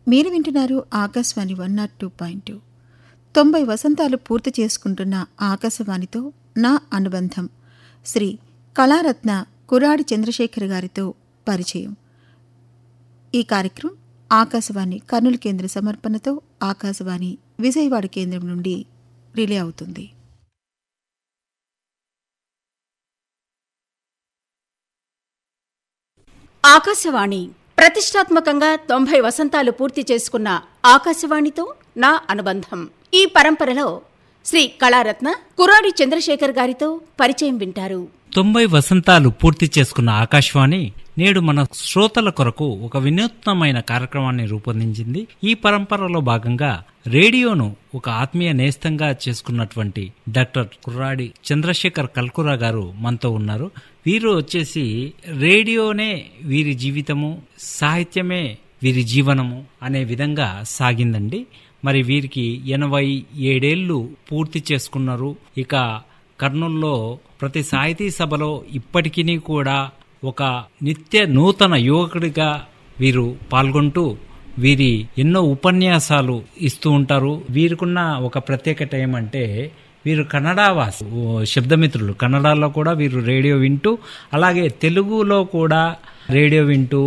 మీరు వింటున్నారు Akashvani one naught two point two తొంభై వసంతాలు పూర్తి చేసుకుంటున్న ఆకాశవాణితో నా అనుబంధం శ్రీ కళారత్న కురాడి చంద్రశేఖర్ గారితో పరిచయం ఈ కార్యక్రమం ఆకాశవాణి కర్నూలు కేంద్ర సమర్పణతో ఆకాశవాణి విజయవాడ కేంద్రం నుండి రిలే అవుతుంది ఆకాశవాణి ప్రతిష్టాత్మకంగా తొంభై వసంతాలు పూర్తి చేసుకున్న ఆకాశవాణితో నా అనుబంధం ఈ పరంపరలో శ్రీ కళారత్న కురాడి చంద్రశేఖర్ గారితో పరిచయం వింటారు తొంభై వసంతాలు పూర్తి చేసుకున్న ఆకాశవాణి నేడు మన శ్రోతల కొరకు ఒక వినూత్నమైన కార్యక్రమాన్ని రూపొందించింది ఈ పరంపరలో భాగంగా రేడియోను ఒక ఆత్మీయ నేస్తంగా చేసుకున్నటువంటి డాక్టర్ కుర్రాడి చంద్రశేఖర్ కల్కురా గారు మనతో ఉన్నారు వీరు వచ్చేసి రేడియోనే వీరి జీవితము సాహిత్యమే వీరి జీవనము అనే విధంగా సాగిందండి మరి వీరికి ఎనభై ఏడేళ్లు పూర్తి చేసుకున్నారు ఇక కర్నూల్లో ప్రతి సాహితీ సభలో ఇప్పటికీ కూడా ఒక నిత్య నూతన యువకుడిగా వీరు పాల్గొంటూ వీరి ఎన్నో ఉపన్యాసాలు ఇస్తూ ఉంటారు వీరికున్న ఒక ప్రత్యేకత ఏమంటే వీరు కన్నడ వాసి ఓ శబ్దమిత్రులు కన్నడలో కూడా వీరు రేడియో వింటూ అలాగే తెలుగులో కూడా రేడియో వింటూ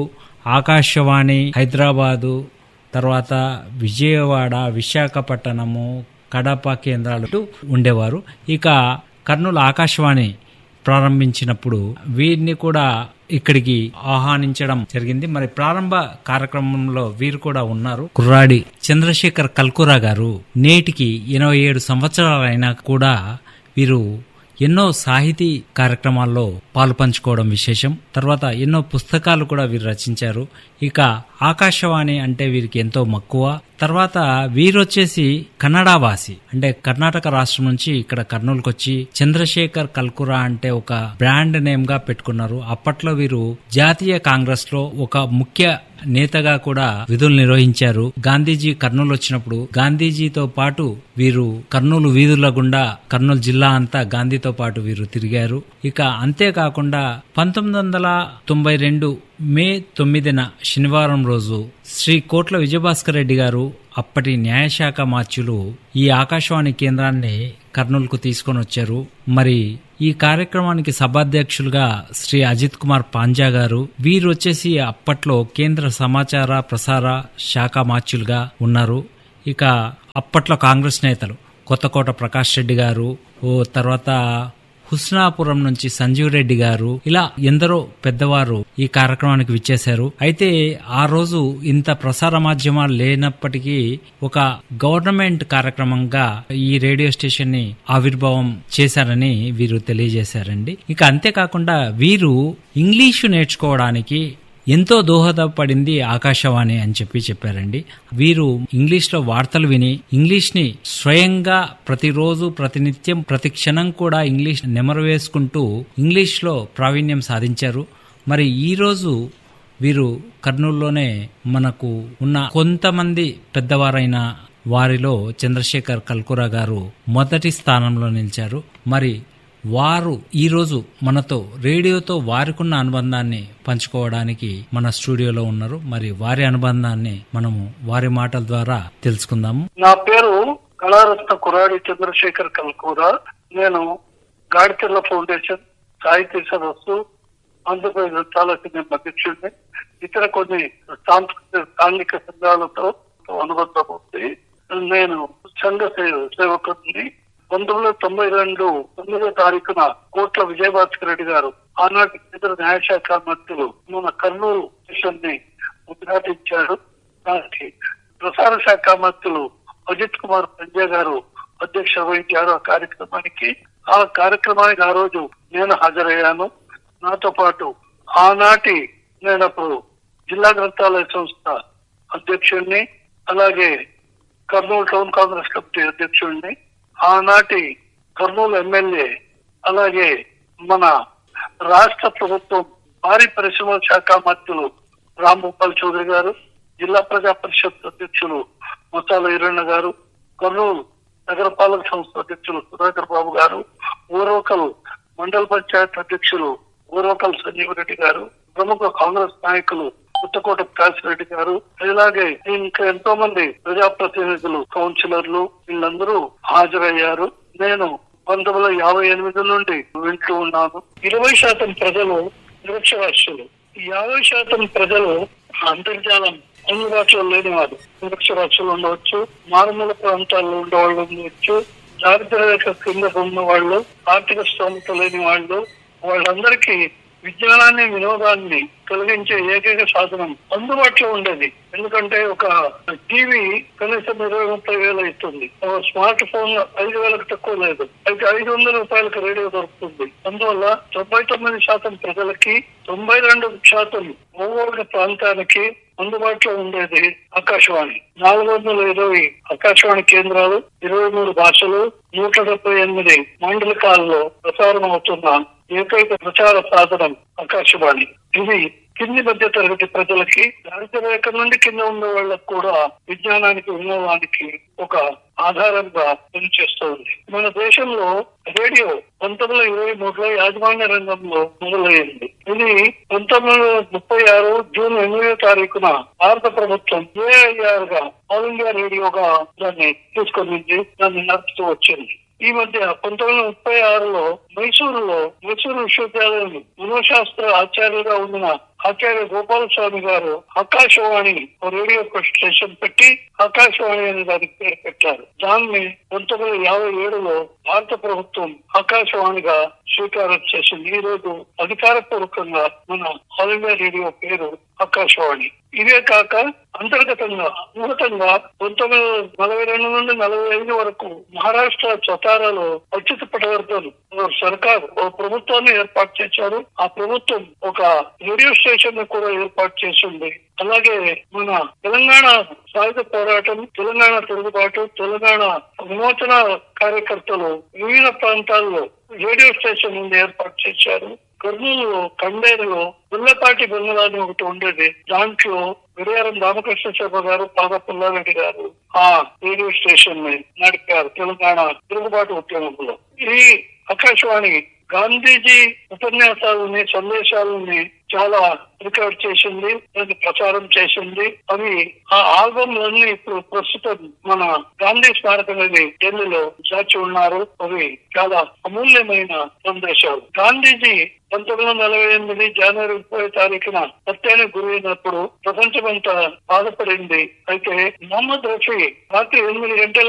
ఆకాశవాణి హైదరాబాదు తర్వాత విజయవాడ విశాఖపట్టణము కడప కేంద్రాలు ఉండేవారు ఇక కర్నూలు ఆకాశవాణి ప్రారంభించినప్పుడు వీరిని కూడా ఇక్కడికి ఆహ్వానించడం జరిగింది మరి ప్రారంభ కార్యక్రమంలో వీరు కూడా ఉన్నారు కుర్రాడి చంద్రశేఖర్ కల్కురా గారు నేటికి ఎనభై ఏడు సంవత్సరాలైనా కూడా వీరు ఎన్నో సాహితీ కార్యక్రమాల్లో పాలు పంచుకోవడం విశేషం తర్వాత ఎన్నో పుస్తకాలు కూడా వీరు రచించారు ఇక ఆకాశవాణి అంటే వీరికి ఎంతో మక్కువ తర్వాత వీరొచ్చేసి కన్నడ వాసి అంటే కర్ణాటక రాష్ట్రం నుంచి ఇక్కడ కర్నూలుకు వచ్చి చంద్రశేఖర్ కల్కురా అంటే ఒక బ్రాండ్ నేమ్ గా పెట్టుకున్నారు అప్పట్లో వీరు జాతీయ కాంగ్రెస్ లో ఒక ముఖ్య నేతగా కూడా విధులు నిర్వహించారు గాంధీజీ కర్నూలు వచ్చినప్పుడు గాంధీజీతో పాటు వీరు కర్నూలు వీధుల గుండా కర్నూలు జిల్లా అంతా గాంధీతో పాటు వీరు తిరిగారు ఇక అంతేకాకుండా పంతొమ్మిది వందల తొంభై రెండు మే తొమ్మిదిన శనివారం రోజు శ్రీ కోట్ల విజయభాస్కర్ రెడ్డి గారు అప్పటి న్యాయశాఖ మార్చులు ఈ ఆకాశవాణి కేంద్రాన్ని కర్నూలుకు తీసుకొని వచ్చారు మరి ఈ కార్యక్రమానికి సభాధ్యక్షులుగా శ్రీ అజిత్ కుమార్ పాంజా గారు వీరు వచ్చేసి అప్పట్లో కేంద్ర సమాచార ప్రసార శాఖ మార్చులుగా ఉన్నారు ఇక అప్పట్లో కాంగ్రెస్ నేతలు కొత్తకోట ప్రకాష్ రెడ్డి గారు ఓ తర్వాత హుస్నాపురం నుంచి సంజీవ్ రెడ్డి గారు ఇలా ఎందరో పెద్దవారు ఈ కార్యక్రమానికి విచ్చేశారు అయితే ఆ రోజు ఇంత ప్రసార మాధ్యమాలు లేనప్పటికీ ఒక గవర్నమెంట్ కార్యక్రమంగా ఈ రేడియో స్టేషన్ ని ఆవిర్భావం చేశారని వీరు తెలియజేశారండి ఇక అంతేకాకుండా వీరు ఇంగ్లీషు నేర్చుకోవడానికి ఎంతో దోహదపడింది ఆకాశవాణి అని చెప్పి చెప్పారండి వీరు ఇంగ్లీష్ లో వార్తలు విని ఇంగ్లీష్ ని స్వయంగా ప్రతిరోజు ప్రతినిత్యం ప్రతి క్షణం కూడా ఇంగ్లీష్ నెమరు వేసుకుంటూ ఇంగ్లీష్ లో ప్రావీణ్యం సాధించారు మరి ఈ రోజు వీరు కర్నూలులోనే మనకు ఉన్న కొంతమంది పెద్దవారైన వారిలో చంద్రశేఖర్ కల్కురా గారు మొదటి స్థానంలో నిలిచారు మరి వారు ఈరోజు మనతో రేడియోతో వారికున్న అనుబంధాన్ని పంచుకోవడానికి మన స్టూడియోలో ఉన్నారు మరి వారి అనుబంధాన్ని మనము వారి మాటల ద్వారా తెలుసుకుందాము నా పేరు కళారత్న కురాడి చంద్రశేఖర్ కల్కూరా నేను గాడిచెల్ల ఫౌండేషన్ సాహిత్య సదస్సు ఆంధ్రప్రదేశ్ వృత్తాలకు నేను అధ్యక్షుడిని ఇతర కొన్ని సాంస్కృతిక స్థానిక సంఘాలతో అనుబంధం ఉంది నేను సంఘ సేవ సేవకుడిని పంతొమ్మిది వందల తొంభై రెండు తొమ్మిదో తారీఖున కోట్ల విజయభాస్కర్ రెడ్డి గారు ఆనాటి కేంద్ర న్యాయశాఖ మంత్రులు మన కర్నూలు స్టేషన్ ని ఉద్ఘాటించారు దానికి ప్రసార శాఖ మంత్రులు అజిత్ కుమార్ పంజా గారు అధ్యక్ష వహించారు ఆ కార్యక్రమానికి ఆ కార్యక్రమానికి ఆ రోజు నేను హాజరయ్యాను నాతో పాటు ఆనాటి నేను అప్పుడు జిల్లా గ్రంథాలయ సంస్థ అధ్యక్షుడిని అలాగే కర్నూలు టౌన్ కాంగ్రెస్ కమిటీ అధ్యక్షుడిని ఆనాటి కర్నూలు ఎమ్మెల్యే అలాగే మన రాష్ట్ర ప్రభుత్వం భారీ పరిశ్రమల శాఖ మంత్రులు రాంభూపాల్ చౌదరి గారు జిల్లా ప్రజా పరిషత్ అధ్యక్షులు మసాల ఈరಣ್ణ గారు కర్నూలు నగరపాలక సంస్థ అధ్యక్షులు సుధాకర్ బాబు గారు ఊరవకల్ మండల పంచాయత్ అధ్యక్షులు ఊరవకల్ సంజీవ్ రెడ్డి గారు ప్రముఖ కాంగ్రెస్ నాయకులు కొత్తకోట కాశిరెడ్డి గారు ఇలాగే ఇంకా ఎంతో మంది ప్రజాప్రతినిధులు కౌన్సిలర్లు వీళ్ళందరూ హాజరయ్యారు నేను పంతొమ్మిది వందల యాభై ఎనిమిది నుండి వింటూ ఉన్నాను ఇరవై శాతం ప్రజలు నిరక్షరాస్యులు ఈ యాభై శాతం ప్రజలు అంతర్జాలం అందుబాటులో లేని వారు నిరక్షరాస్యులు ఉండవచ్చు మారుమూల ప్రాంతాల్లో ఉండే వాళ్ళు ఉండవచ్చు దారిద్ర్య రేఖ కింద ఉన్న వాళ్ళు ఆర్థిక స్తోమత లేని వాళ్ళు వాళ్ళందరికీ విజ్ఞానాన్ని వినోదాన్ని కలిగించే ఏకైక సాధనం అందుబాటులో ఉండేది ఎందుకంటే ఒక టీవీ కనీసం ఇరవై ముప్పై వేలు అవుతుంది ఒక స్మార్ట్ ఫోన్ ఐదు వేలకు తక్కువ లేదు అయితే ఐదు వందల రూపాయలకు రేడియో దొరుకుతుంది అందువల్ల తొంభై తొమ్మిది శాతం ప్రజలకి తొంభై రెండు శాతం భౌగోళిక ప్రాంతానికి అందుబాటులో ఉండేది ఆకాశవాణి నాలుగు వందల ఇరవై ఆకాశవాణి కేంద్రాలు ఇరవై మూడు భాషలు నూట డెబ్బై ఎనిమిది మండలికాల్లో ప్రసారం అవుతున్న ఏకైక ప్రచార సాధనం ఆకాశవాణి ఇది కింది మధ్య తరగతి ప్రజలకి దారిద్ర్య రేఖ నుండి కింద ఉన్న వాళ్ళకు కూడా విజ్ఞానానికి వినోదానికి ఒక ఆధారంగా పనిచేస్తోంది మన దేశంలో రేడియో పంతొమ్మిది వందల ఇరవై మూడులో యాజమాన్య రంగంలో మొదలైంది ఇది పంతొమ్మిది వందల ముప్పై ఆరు జూన్ ఎనిమిదో తారీఖున భారత ప్రభుత్వం ఏఐఆర్ గా ఆల్ ఇండియా రేడియోగా దాన్ని తీసుకొని దాన్ని నడుపుతూ వచ్చింది ఈ మధ్య పంతొమ్మిది వందల ముప్పై ఆరులో మైసూరులో మైసూరు విశ్వవిద్యాలయం మనోశాస్త్ర ఆచార్యులుగా ఉన్న ఆచార్య గోపాలస్వామి గారు ఆకాశవాణి ఓ రేడియో స్టేషన్ పెట్టి ఆకాశవాణి అనే దానికి పేరు పెట్టారు దాన్ని పంతొమ్మిది వందల యాభై ఏడులో భారత ప్రభుత్వం ఆకాశవాణిగా స్వీకారం చేసింది ఈ రోజు అధికారపూర్వకంగా మన ఆల్ ఇండియా రేడియో పేరు ఆకాశవాణి ఇవే కాక అంతర్గతంగా నూతనంగా పంతొమ్మిది వందల నలభై రెండు నుండి నలభై ఐదు వరకు మహారాష్ట్ర సతారాలో అచ్యుత పటవర్ధన్ ఓ సర్కార్ ఓ ప్రభుత్వాన్ని ఏర్పాటు చేశారు ఆ ప్రభుత్వం ఒక రేడియో స్టేషన్ ను కూడా ఏర్పాటు చేసింది అలాగే మన తెలంగాణ సాయుధ పోరాటం తెలంగాణ తిరుగుబాటు తెలంగాణ విమోచన కార్యకర్తలు వివిధ ప్రాంతాల్లో రేడియో స్టేషన్ నుండి ఏర్పాటు చేశారు కర్నూలులో కండేరులో పుల్లపాటి బొమ్మలాని ఒకటి ఉండేది దాంట్లో విరయారం రామకృష్ణ శర్మ గారు పాద పుల్లారెడ్డి గారు ఆ రేడియో స్టేషన్ ని నడిపారు తెలంగాణ తిరుగుబాటు ఉద్యమంలో ఈ ఆకాశవాణి గాంధీజీ ఉపన్యాసాలని సందేశాలని చాలా రికార్డ్ చేసింది దాన్ని ప్రచారం చేసింది అవి ఆ ఆల్బమ్లన్నీ ఇప్పుడు ప్రస్తుతం మన గాంధీ స్మారకం అనేది ఢిల్లీలో దాచి ఉన్నారు అవి చాలా అమూల్యమైన సందేశాలు గాంధీజీ పంతొమ్మిది వందల నలభై ఎనిమిది జనవరి ముప్పై తారీఖున హత్యానికి గురైనప్పుడు ప్రపంచమంతా బాధపడింది అయితే మొహమ్మద్ రఫీ రాత్రి ఎనిమిది గంటల